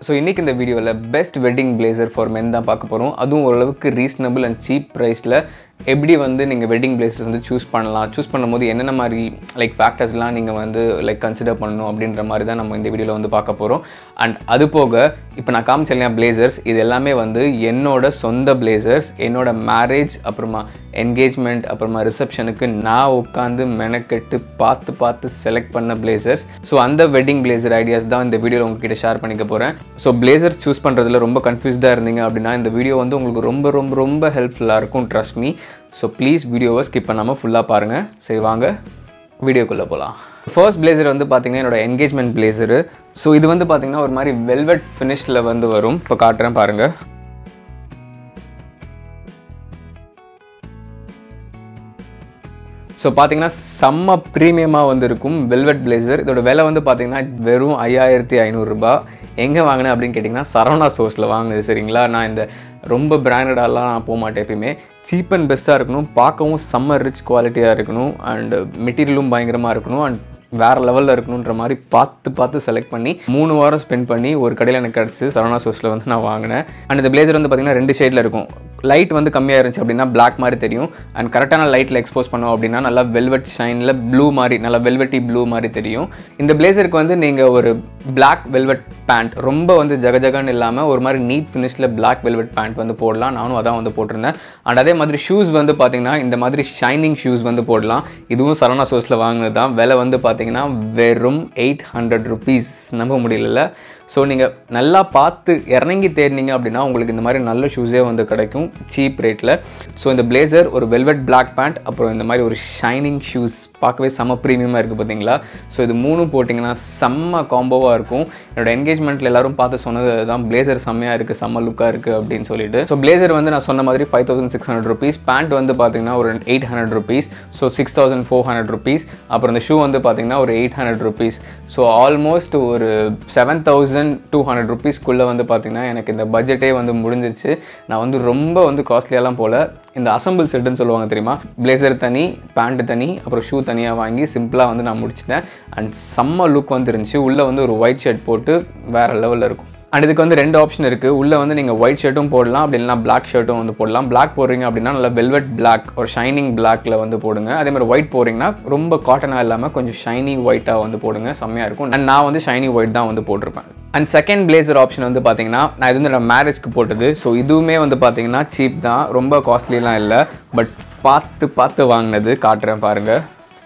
so இன்றைக்கி இந்த வீடியோவில் best wedding blazer for men தான் பார்க்க போகிறோம் அதுவும் ஓரளவுக்கு ரீசனபிள் அண்ட் சீப் ப்ரைஸில் எப்படி வந்து நீங்கள் வெட்டிங் பிளேசஸ் வந்து சூஸ் பண்ணலாம் சூஸ் பண்ணும்போது என்னென்ன மாதிரி லைக் ஃபேக்டர்ஸ்லாம் நீங்கள் வந்து லைக் கன்சிடர் பண்ணணும் அப்படின்ற மாதிரி தான் நம்ம இந்த வீடியோவில் வந்து பார்க்க போகிறோம் அண்ட் அது போக இப்போ நான் காமிச்சேன் பிளேசர்ஸ் இது எல்லாமே வந்து என்னோட சொந்த பிளேசர்ஸ் என்னோட மேரேஜ் அப்புறமா என்கேஜ்மெண்ட் அப்புறமா ரிசப்ஷனுக்கு நான் உட்காந்து மெனக்கெட்டு பார்த்து பார்த்து செலக்ட் பண்ண பிளேசர்ஸ் ஸோ அந்த வெட்டிங் பிளேசர் ஐடியாஸ் தான் இந்த வீடியோவில் உங்ககிட்ட ஷேர் பண்ணிக்க போகிறேன் ஸோ பிளேசர் சூஸ் பண்ணுறதுல ரொம்ப கன்ஃபியூஸ்டாக இருந்தீங்க அப்படின்னா இந்த வீடியோ வந்து உங்களுக்கு ரொம்ப ரொம்ப ரொம்ப ஹெல்ப்ஃபுல்லாக இருக்கும் ட்ரஸ்ட் மீ ஸோ ப்ளீஸ் வீடியோவை ஸ்கிப் பண்ணாமல் ஃபுல்லாக பாருங்கள் சரி வாங்க வீடியோக்குள்ளே போகலாம் ஃபர்ஸ்ட் பிளேசர் வந்து பார்த்தீங்கன்னா என்னோட என்கேஜ்மெண்ட் பிளேசரு ஸோ இது வந்து பார்த்தீங்கன்னா ஒரு மாதிரி வெல்வெட் ஃபினிஷில் வந்து வரும் இப்போ காட்டுறேன் பாருங்கள் ஸோ பார்த்தீங்கன்னா செம்ம ப்ரீமியமாக வந்து இருக்கும் வெல்வெட் பிளேசர் இதோட விலை வந்து பார்த்தீங்கன்னா வெறும் ஐயாயிரத்தி ஐநூறுரூபா எங்கே வாங்கினேன் அப்படின்னு கேட்டிங்கன்னா சரவணா ஸ்டோர்ஸில் வாங்கினது சரிங்களா நான் இந்த ரொம்ப பிராண்டடாலாம் நான் போக மாட்டேன் எப்பயுமே சீப் அண்ட் பெஸ்ட்டாக இருக்கணும் பார்க்கவும் செம்ம ரிச் குவாலிட்டியாக இருக்கணும் அண்ட் மெட்டீரியலும் பயங்கரமாக இருக்கணும் அண்ட் வேறு லெவலில் இருக்கணுன்ற மாதிரி பார்த்து பார்த்து செலக்ட் பண்ணி மூணு வாரம் ஸ்பெண்ட் பண்ணி ஒரு கடையில் எனக்கு கிடச்சி சரவணா சோர்ஸில் வந்து நான் வாங்கினேன் அண்ட் இந்த பிளேசர் வந்து பார்த்திங்கன்னா ரெண்டு ஷேடில் இருக்கும் லைட் வந்து கம்மியாக இருந்துச்சு அப்படின்னா பிளாக் மாதிரி தெரியும் அண்ட் கரெக்டான லைட்டில் எக்ஸ்போஸ் பண்ணோம் அப்படின்னா நல்லா வெல்வெட் ஷைனில் ப்ளூ மாதிரி நல்லா வெல்வெட்டி ப்ளூ மாதிரி தெரியும் இந்த பிளேசருக்கு வந்து நீங்கள் ஒரு பிளாக் வெல்வெட் பேண்ட் ரொம்ப வந்து ஜகஜகன்னு இல்லாமல் ஒரு மாதிரி நீட் ஃபினிஷில் பிளாக் வெல்வெட் பேண்ட் வந்து போடலாம் நானும் அதான் வந்து போட்டிருந்தேன் அண்ட் அதே மாதிரி ஷூஸ் வந்து பார்த்திங்கன்னா இந்த மாதிரி ஷைனிங் ஷூஸ் வந்து போடலாம் இதுவும் சரவணா சோர்ஸில் வாங்கினது தான் விலை வந்து பார்த்திங்கன்னா வெறும் எயிட் ஹண்ட்ரட் ருபீஸ் நம்ப முடியல ஸோ நீங்கள் நல்லா பார்த்து இறங்கி தேடினீங்க அப்படின்னா உங்களுக்கு இந்த மாதிரி நல்ல ஷூஸே வந்து கிடைக்கும் சீப் ரேட்டில் ஸோ இந்த பிளேசர் ஒரு வெல்வெட் பிளாக் பேண்ட் அப்புறம் இந்த மாதிரி ஒரு ஷைனிங் ஷூஸ் பார்க்கவே செம்ம ப்ரீமியமாக இருக்குது பார்த்தீங்களா ஸோ இது மூணும் போட்டிங்கன்னா செம்ம காம்போவாக இருக்கும் என்னோட என்கேஜ்மெண்ட்டில் எல்லாரும் பார்த்து சொன்னது தான் பிளேசர் செம்மையாக இருக்குது செம்ம லுக்காக இருக்குது அப்படின்னு சொல்லிட்டு ஸோ பிளேசர் வந்து நான் சொன்ன மாதிரி five thousand six hundred rupees pant வந்து பார்த்தீங்கன்னா ஒரு eight hundred rupees so six thousand four hundred rupees அப்புறம் இந்த ஷூ வந்து பார்த்தீங்கன்னா ஒரு eight hundred rupees so almost ஒரு செவன் தௌசண்ட் டூ ஹண்ட்ரட் ருபீஸ்க்குள்ளே வந்து பார்த்திங்கன்னா எனக்கு இந்த பட்ஜெட்டே வந்து முடிஞ்சிருச்சு நான் வந்து ரொம்ப வந்து காஸ்ட்லியெல்லாம் போல் இந்த அசம்பிள் செட்டுன்னு சொல்லுவாங்க தெரியுமா பிளேசர் தனி பேண்ட்டு தனி அப்புறம் ஷூ தனியாக வாங்கி சிம்பிளாக வந்து நான் முடிச்சிட்டேன் அண்ட் செம்ம லுக் வந்து இருந்துச்சு உள்ளே வந்து ஒரு ஒயிட் ஷர்ட் போட்டு வேறு லெவலில் இருக்கும் அண்ட் இதுக்கு வந்து ரெண்டு ஆப்ஷன் இருக்குது உள்ளே வந்து நீங்கள் ஒயிட் ஷர்ட்டும் போடலாம் அப்படி இல்லைனா பிளாக் ஷர்ட்டும் வந்து போடலாம் பிளாக் போடுறீங்க அப்படின்னா நல்லா வெல்வெட் பிளாக் ஒரு ஷைனிங் பிளாக்ல வந்து போடுங்க அதே மாதிரி ஒயிட் போடுறீங்கன்னா ரொம்ப காட்டனாக இல்லாமல் கொஞ்சம் ஷைனி ஒயிட்டாக வந்து போடுங்க செம்மையாக இருக்கும் அண்ட் நான் வந்து ஷைனி ஒயிட் தான் வந்து போட்டிருப்பேன் அண்ட் செகண்ட் பிளேசர் ஆப்ஷன் வந்து பார்த்தீங்கன்னா நான் இது வந்து நான் மேரேஜ்க்கு போட்டது ஸோ இதுவுமே வந்து பார்த்தீங்கன்னா சீப் தான் ரொம்ப காஸ்ட்லிலாம் இல்லை பட் பார்த்து பார்த்து வாங்கினது காட்டுறேன் பாருங்கள்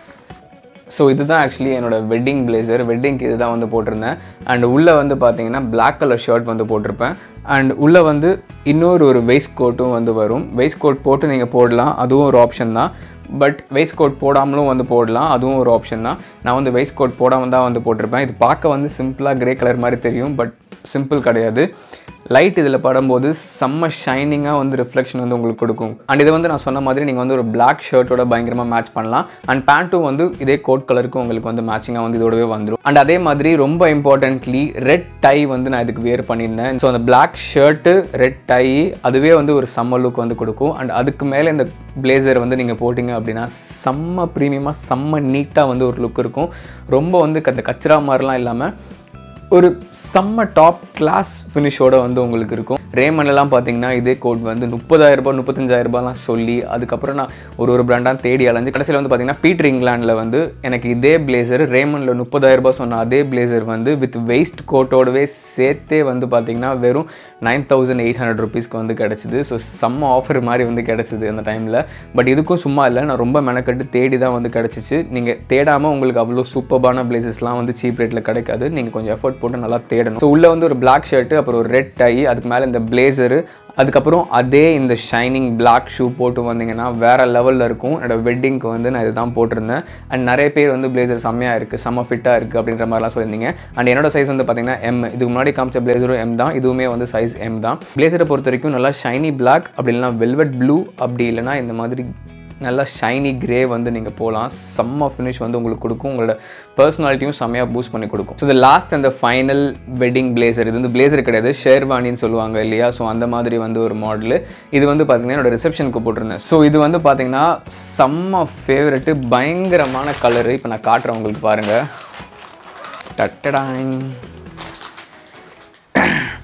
ஸோ இதுதான் ஆக்சுவலி என்னோட வெட்டிங் பிளேசர் வெட்டிங்க்கு இது தான் வந்து போட்டிருந்தேன் அண்ட் உள்ளே வந்து பார்த்தீங்கன்னா பிளாக் கலர் ஷர்ட் வந்து போட்டிருப்பேன் அண்ட் உள்ளே வந்து இன்னொரு ஒரு வெஸ்ட் கோட்டும் வந்து வரும் வெஸ்ட் கோட் போட்டு நீங்கள் போடலாம் அதுவும் ஒரு ஆப்ஷன் தான் பட் வெஸ்ட் கோட் போடாமலும் வந்து போடலாம் அதுவும் ஒரு ஆப்ஷன் தான் நான் வந்து வெஸ்ட் கோட் போடாமல் தான் வந்து போட்டிருப்பேன் இது பார்க்க வந்து சிம்பிளாக கிரே கலர் மாதிரி தெரியும் பட் சிம்பிள் கிடையாது லைட் இதில் படும்போது செம்ம ஷைனிங்காக வந்து ரிஃப்ளெக்ஷன் வந்து உங்களுக்கு கொடுக்கும் அண்ட் இதை வந்து நான் சொன்ன மாதிரி நீங்கள் வந்து ஒரு பிளாக் ஷர்ட்டோட பயங்கரமாக மேட்ச் பண்ணலாம் அண்ட் பேண்ட்டும் வந்து இதே கோட் கலருக்கு உங்களுக்கு வந்து மேட்சிங்காக வந்து இதோடவே வந்துடும் அண்ட் அதே மாதிரி ரொம்ப இம்பார்ட்டன்ட்லி ரெட் டை வந்து நான் இதுக்கு வேர் பண்ணியிருந்தேன் ஸோ அந்த பிளாக் ஷர்ட்டு ரெட் டை அதுவே வந்து ஒரு செம்ம லுக் வந்து கொடுக்கும் அண்ட் அதுக்கு மேலே இந்த பிளேசர் வந்து நீங்கள் போட்டிங்க அப்படின்னா செம்ம ப்ரீமியமாக செம்ம நீட்டாக வந்து ஒரு லுக் இருக்கும் ரொம்ப வந்து அந்த கச்சரா மாதிரிலாம் இல்லாமல் ஒரு செம்ம டாப் கிளாஸ் ஃபினிஷோட வந்து உங்களுக்கு இருக்கும் ரேமன்லாம் பார்த்தீங்கன்னா இதே கோட் வந்து முப்பதாயிரரூபா முப்பத்தஞ்சாயிரரூபாலாம் சொல்லி அதுக்கப்புறம் நான் ஒரு ஒரு பிராண்டாக தேடி அலைஞ்சு கடைசியில் வந்து பார்த்தீங்கன்னா பீட்டர் இங்கிலாண்டில் வந்து எனக்கு இதே பிளேசர் ரேமனில் முப்பதாயிரரூபா சொன்ன அதே பிளேசர் வந்து வித் வெயிஸ்ட் கோட்டோடவே சேர்த்தே வந்து பார்த்தீங்கன்னா வெறும் நைன் தௌசண்ட் எயிட் ஹண்ட்ரட் ருபீஸ்க்கு வந்து கிடச்சிது ஸோ செம்ம ஆஃபர் மாதிரி வந்து கிடச்சிது அந்த டைமில் பட் இதுக்கும் சும்மா இல்லை நான் ரொம்ப மெனக்கட்டு தேடி தான் வந்து கிடச்சிச்சு நீங்கள் தேடாமல் உங்களுக்கு அவ்வளோ சூப்பர்பான பிளேசஸ்லாம் வந்து சீப் ரேட்டில் கிடைக்காது நீங்கள் கொஞ்சம் எஃபர்ட் போட்டு நல்லா தேடணும் ஸோ உள்ளே வந்து ஒரு பிளாக் ஷர்ட்டு அப்புறம் ஒரு ரெட் டை அதுக்கு மேலே இந்த பிளேசரு அதுக்கப்புறம் அதே இந்த ஷைனிங் பிளாக் ஷூ போட்டு வந்தீங்கன்னா வேறு லெவலில் இருக்கும் என்னோட வெட்டிங்க்கு வந்து நான் இதுதான் போட்டிருந்தேன் அண்ட் நிறைய பேர் வந்து பிளேசர் செம்மையாக இருக்குது செம்ம ஃபிட்டாக இருக்குது அப்படின்ற மாதிரிலாம் சொல்லியிருந்தீங்க அண்ட் என்னோட சைஸ் வந்து பார்த்தீங்கன்னா எம் இதுக்கு முன்னாடி காமிச்ச பிளேசரும் எம் தான் இதுவுமே வந்து சைஸ் எம் தான் பிளேசரை பொறுத்த வரைக்கும் நல்லா ஷைனி பிளாக் அப்படி இல்லைனா வெல்வெட் ப்ளூ அப்படி இல்லைனா இந்த மாதிரி நல்லா ஷைனி கிரே வந்து நீங்கள் போகலாம் செம்ம ஃபினிஷ் வந்து உங்களுக்கு கொடுக்கும் உங்களோட பர்சனாலிட்டியும் செம்மையாக பூஸ்ட் பண்ணி கொடுக்கும் ஸோ இந்த லாஸ்ட் அந்த ஃபைனல் வெட்டிங் பிளேசர் இது வந்து பிளேசர் கிடையாது ஷேர்வானின்னு சொல்லுவாங்க இல்லையா ஸோ அந்த மாதிரி வந்து ஒரு மாடல் இது வந்து பார்த்தீங்கன்னா என்னோட ரிசப்ஷனுக்கு போட்டிருந்தேன் ஸோ இது வந்து பார்த்தீங்கன்னா செம்ம ஃபேவரெட்டு பயங்கரமான கலரு இப்போ நான் காட்டுறேன் உங்களுக்கு பாருங்கள் டட்டடாங்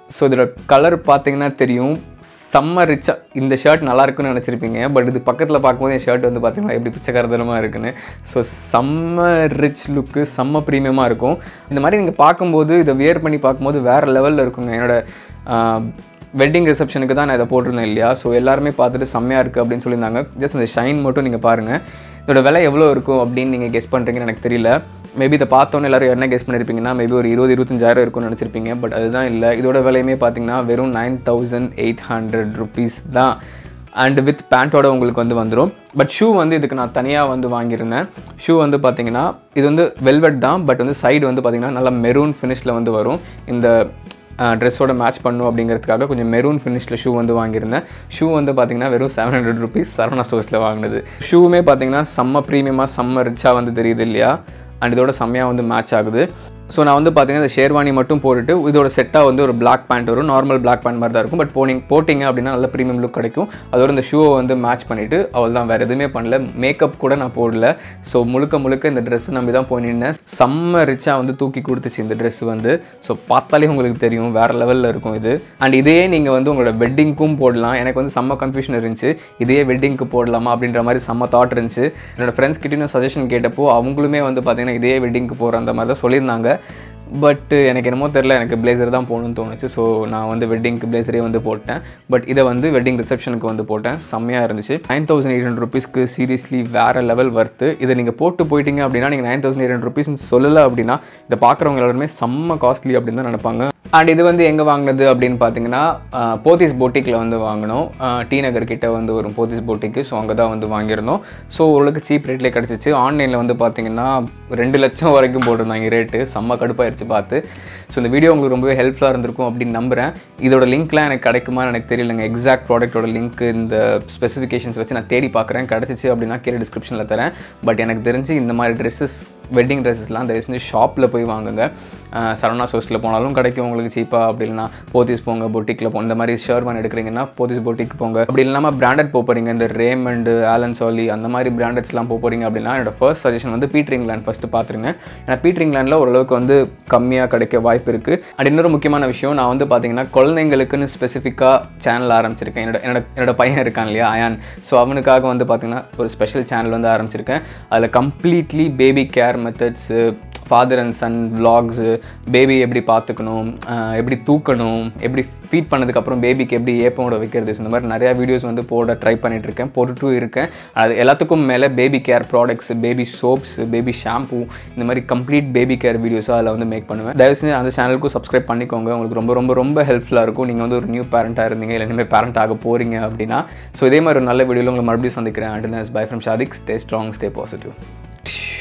ஸோ இதோட கலர் பார்த்தீங்கன்னா தெரியும் செம்ம ரிச்சாக இந்த ஷர்ட் நல்லா இருக்குன்னு நினச்சிருப்பீங்க பட் இது பக்கத்தில் பார்க்கும்போது என் ஷர்ட் வந்து பார்த்தீங்கன்னா எப்படி பிச்சைக்காரதனமாக இருக்குன்னு ஸோ செம்ம ரிச் லுக்கு செம்ம ப்ரீமியமாக இருக்கும் இந்த மாதிரி நீங்கள் பார்க்கும்போது இதை வியர் பண்ணி பார்க்கும்போது வேறு லெவலில் இருக்குங்க என்னோட வெட்டிங் ரிசப்ஷனுக்கு தான் நான் இதை போட்டிருந்தேன் இல்லையா ஸோ எல்லாருமே பார்த்துட்டு செம்மையாக இருக்குது அப்படின்னு சொல்லியிருந்தாங்க ஜஸ்ட் அந்த ஷைன் மட்டும் நீங்கள் பாருங்கள் இதோட விலை எவ்வளோ இருக்கும் அப்படின்னு நீங்கள் கெஸ் பண்ணுறீங்கன்னு எனக்கு தெரியல மேபி இதை பார்த்தோன்னே எல்லாரும் என்ன கெஸ் பண்ணியிருப்பீங்கன்னா மேபி ஒரு இருபது இருபத்தஞ்சாயிரம் இருக்கும்னு நினச்சிருப்பீங்க பட் அதுதான் இல்லை இதோட விலையுமே பார்த்தீங்கன்னா வெறும் nine thousand eight hundred rupees தான் அண்ட் வித் பேண்ட்டோட உங்களுக்கு வந்து வந்துடும் பட் ஷூ வந்து இதுக்கு நான் தனியாக வந்து வாங்கியிருந்தேன் ஷூ வந்து பார்த்தீங்கன்னா இது வந்து வெல்வெட் தான் பட் வந்து சைடு வந்து பார்த்தீங்கன்னா நல்லா மெரூன் ஃபினிஷில் வந்து வரும் இந்த ட்ரெஸ்ஸோட மேட்ச் பண்ணும் அப்படிங்கிறதுக்காக கொஞ்சம் மெரூன் ஃபினிஷில் ஷூ வந்து வாங்கியிருந்தேன் ஷூ வந்து பார்த்தீங்கன்னா வெறும் செவன் ஹண்ட்ரட் ருபீஸ் சரவணா ஸ்டோர்ஸில் வாங்கினது ஷூவுமே பார்த்தீங்கன்னா செம்ம ப்ரீமியமாக செம்ம ரிச்சாக வந்து தெரியுது இல்லையா அண்ட் இதோட செம்மையாக வந்து மேட்ச் ஆகுது ஸோ நான் வந்து பார்த்தீங்கன்னா இந்த ஷேர்வானி மட்டும் போட்டுட்டு இதோட செட்டாக வந்து ஒரு பிளாக் பேண்ட் வரும் நார்மல் பிளாக் பேண்ட் மாதிரி தான் இருக்கும் பட் போனிங் போட்டிங்க அப்படின்னா நல்ல ப்ரீமியம் லுக் கிடைக்கும் அதோட இந்த ஷூவை வந்து மேட்ச் பண்ணிவிட்டு அவள் தான் வேறு எதுவுமே பண்ணல மேக்கப் கூட நான் போடல ஸோ முழுக்க முழுக்க இந்த ட்ரெஸ்ஸை நம்பி தான் போய் நின்னேன் செம்ம ரிச்சாக வந்து தூக்கி கொடுத்துச்சு இந்த ட்ரெஸ் வந்து ஸோ பார்த்தாலே உங்களுக்கு தெரியும் வேறு லெவலில் இருக்கும் இது அண்ட் இதையே நீங்கள் வந்து உங்களோட வெட்டிங்க்கும் போடலாம் எனக்கு வந்து செம்ம கன்ஃபியூஷன் இருந்துச்சு இதே வெட்டிங்க்கு போடலாமா அப்படின்ற மாதிரி செம்ம தாட் இருந்துச்சு என்னோட ஃப்ரெண்ட்ஸ் கிட்டேயும் சஜஷன் கேட்டப்போ அவங்களுமே வந்து பார்த்தீங்கன்னா இதே வெட்டிங்க்கு போகிற அந்த மாதிரி தான் சொல்லியிருந்தாங்க பட் எனக்கு என்னமோ தெரில எனக்கு பிளேசர் தான் போகணும்னு தோணுச்சு ஸோ நான் வந்து வெட்டிங்க்கு பிளேசரே வந்து போட்டேன் பட் இதை வந்து வெட்டிங் ரிசப்ஷனுக்கு வந்து போட்டேன் செம்மையாக இருந்துச்சு நைன் தௌசண்ட் எயிட் ஹண்ட்ரட் ருபீஸ்க்கு சீரியஸ்லி வேறு லெவல் வர்த்து இதை நீங்கள் போட்டு போயிட்டீங்க அப்படின்னா நீங்கள் நைன் தௌசண்ட் எயிட் ஹண்ட்ரட் ருபீஸ்னு சொல்லலை அப்படின்னா இதை பார்க்குறவங்க எல்லாருமே செம்ம காஸ்ட்லி அப்படின்னு தான் நினைப்பாங்க அண்ட் இது வந்து எங்கே வாங்கினது அப்படின்னு பார்த்தீங்கன்னா அஹ், போத்தீஸ் போட்டிக்கில் வந்து வாங்கினோம் அஹ், டி நகர் கிட்ட வந்து வரும் போத்தீஸ் போட்டிக்கு ஸோ அங்கே தான் வந்து வாங்கியிருந்தோம் ஸோ ஓரளவுக்கு சீப் ரேட்லேயே கிடச்சிச்சு ஆன்லைனில் வந்து பார்த்தீங்கன்னா ரெண்டு லட்சம் வரைக்கும் போட்டிருந்தாங்க ரேட்டு செம்ம கடுப்பாயிருச்சு பார்த்து ஸோ இந்த வீடியோ உங்களுக்கு ரொம்பவே ஹெல்ப்ஃபுல்லாக இருந்திருக்கும் அப்படின்னு நம்புகிறேன் இதோட லிங்க்லாம் எனக்கு கிடைக்குமான்னு எனக்கு தெரியலங்க எக்ஸாக்ட் ப்ராடக்ட்டோட லிங்க் இந்த ஸ்பெசிஃபிகேஷன்ஸ் வச்சு நான் தேடி பார்க்குறேன் கிடச்சிச்சு அப்படின்னா கீழே டிஸ்கிரிப்ஷனில் தரேன் பட் எனக்கு தெரிஞ்சு இந்த மாதிரி ட்ரெஸ்ஸஸ் வெட்டிங் ட்ரெஸ்ஸஸ்லாம் தயவு செஞ்சு ஷாப்பில் போய் வாங்குங்க அஹ் சரவணா ஸ்டோர்ஸில் போனாலும் கிடைக்கும் உங்களுக்கு சீப்பாக அப்படி இல்லைனா போத்தீஸ் போங்க பொட்டிக்கில் போங்க இந்த மாதிரி ஷேர்வான் எடுக்கிறீங்கன்னா போத்தீஸ் பொட்டிக் போங்க அப்படி இல்லாமல் பிராண்டட் போக போகிறீங்க இந்த ரேமண்டு ஆலன் சாலி அந்த மாதிரி பிராண்டட்ஸ்லாம் போக போகிறீங்க அப்படின்னா என்னோட ஃபர்ஸ்ட் சஜஷன் வந்து பீட்ரிங் லேண்ட் ஃபஸ்ட்டு பார்த்துருங்க ஏன்னா பீட்ரிங் லேண்டில் ஓரளவுக்கு வந்து கம்மியாக கிடைக்க வாய்ப்பு இருக்குது அண்ட் இன்னொரு முக்கியமான விஷயம் நான் வந்து பார்த்தீங்கன்னா குழந்தைங்களுக்குன்னு ஸ்பெசிஃபிக்காக சேனல் ஆரம்பிச்சிருக்கேன் என்னோட என்னோட என்னோட பையன் இருக்கான் இல்லையா அயான் ஸோ அவனுக்காக வந்து பார்த்தீங்கன்னா ஒரு ஸ்பெஷல் சேனல் வந்து ஆரம்பிச்சிருக்கேன் அதில் completely baby care methods father and son vlogs baby எப்படி பார்த்துக்கணும் ஆஹ் எப்படி தூக்கணும் எப்படி ஃபீட் பண்ணதுக்கப்புறம் பேபிக்கு எப்படி ஏப்பமோட வைக்கிறது ஸோ இந்த மாதிரி நிறையா வீடியோஸ் வந்து போட ட்ரை பண்ணிட்டு இருக்கேன் போட்டுட்டும் இருக்கேன் அது எல்லாத்துக்கும் மேலே baby care products baby soaps baby shampoo இந்த மாதிரி கம்ப்ளீட் பேபி கேர் வீடியோஸாக அதில் வந்து மேக் பண்ணுவேன் தயவு செஞ்சு அந்த சேனலுக்கும் சப்ஸ்கிரைப் பண்ணிக்கோங்க உங்களுக்கு ரொம்ப ரொம்ப ரொம்ப ஹெல்ப்ஃபுல்லாக இருக்கும் நீங்கள் வந்து ஒரு நியூ பேரண்ட்டாக இருந்தீங்க இல்லை இனிமேல் பேரண்ட் ஆக போகிறீங்க அப்படின்னா ஸோ இதே மாதிரி ஒரு நல்ல வீடியோவில் உங்களை மறுபடியும் சந்திக்கிறேன் and bye from Shadiq stay strong stay positive